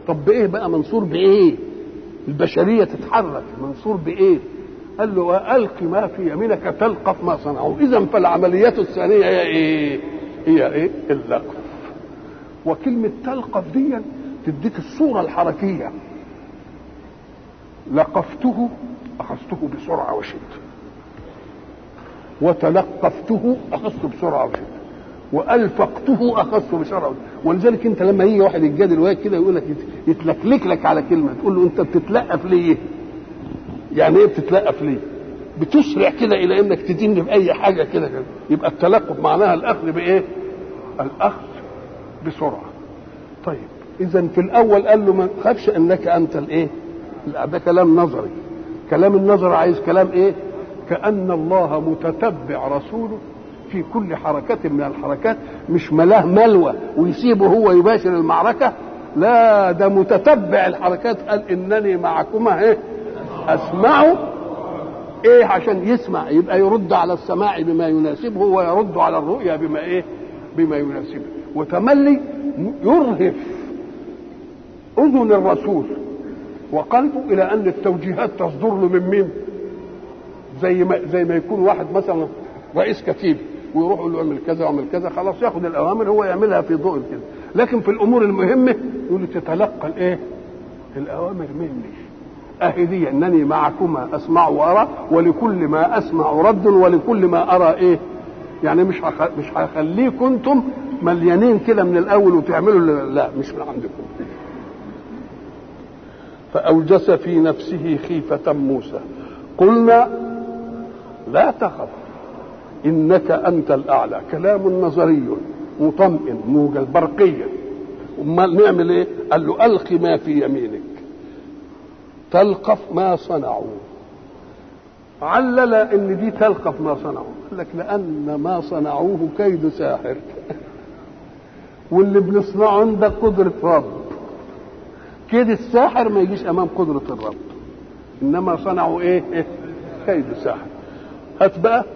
طب بايه بقى منصور بايه البشريه تتحرك منصور بايه قال له والق ما في يمينك تلقف ما صنعوا اذا فالعمليات الثانيه هي ايه هي ايه اللقف وكلمه تلقف دي تديك الصوره الحركيه لقفته اخذته بسرعه وشده وتلقفته اخذته بسرعه وشده والفقته اخذته بسرعه وشدة. ولذلك انت لما يجي واحد يتجادل وياك كده يقول لك يتلكلك لك على كلمه تقول له انت بتتلقف ليه؟ يعني ايه بتتلقف ليه؟ بتسرع كده الى انك تدين باي حاجه كده كده يبقى التلقف معناها الاخذ بايه؟ الاخذ بسرعه. طيب اذا في الاول قال له ما تخافش انك انت الايه؟ ده كلام نظري. كلام النظر عايز كلام ايه؟ كأن الله متتبع رسوله في كل حركة من الحركات مش ملاه ملوى ويسيبه هو يباشر المعركة لا ده متتبع الحركات قال إنني معكما إيه أسمع إيه عشان يسمع يبقى يرد على السماع بما يناسبه ويرد على الرؤيا بما إيه بما يناسبه وتملي يرهف أذن الرسول وقلبه إلى أن التوجيهات تصدر له من مين؟ زي ما زي ما يكون واحد مثلا رئيس كتيب ويروح يقول له اعمل كذا واعمل كذا خلاص ياخد الاوامر هو يعملها في ضوء كده لكن في الامور المهمه يقول له تتلقى الايه؟ الاوامر مني اهي دي انني معكما اسمع وارى ولكل ما اسمع رد ولكل ما ارى ايه؟ يعني مش هخ... مش هخليكم انتم مليانين كده من الاول وتعملوا لا مش من عندكم فاوجس في نفسه خيفه موسى قلنا لا تخف انك انت الاعلى كلام نظري مطمئن موجز برقيا امال نعمل ايه قال له الق ما في يمينك تلقف ما صنعوا علل ان دي تلقف ما صنعوا قال لك لان ما صنعوه كيد ساحر واللي بنصنعه عندك قدرة رب كيد الساحر ما يجيش امام قدرة الرب انما صنعوا ايه, إيه؟ كيد ساحر هات بقى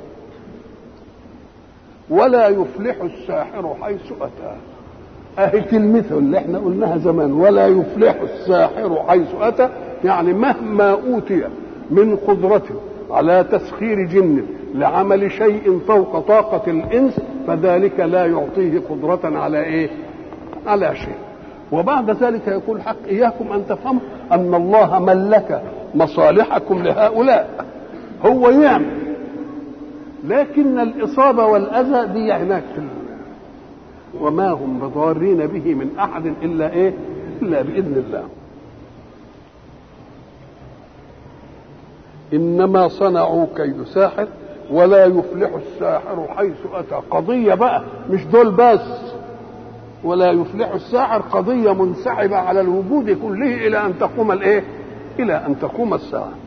ولا يفلح الساحر حيث اتى اهي كلمته اللي احنا قلناها زمان ولا يفلح الساحر حيث اتى يعني مهما اوتي من قدرة على تسخير جن لعمل شيء فوق طاقة الإنس فذلك لا يعطيه قدرة على إيه؟ على شيء وبعد ذلك يقول حق إياكم أن تفهموا أن الله ملك مصالحكم لهؤلاء هو يعمل لكن الإصابة والأذى دي هناك في وما هم بضارين به من أحد إلا إيه إلا بإذن الله إنما صنعوا كيد ساحر ولا يفلح الساحر حيث أتى قضية بقى مش دول بس ولا يفلح الساحر قضية منسحبة على الوجود كله إلى أن تقوم الإيه؟ إلى أن تقوم الساعة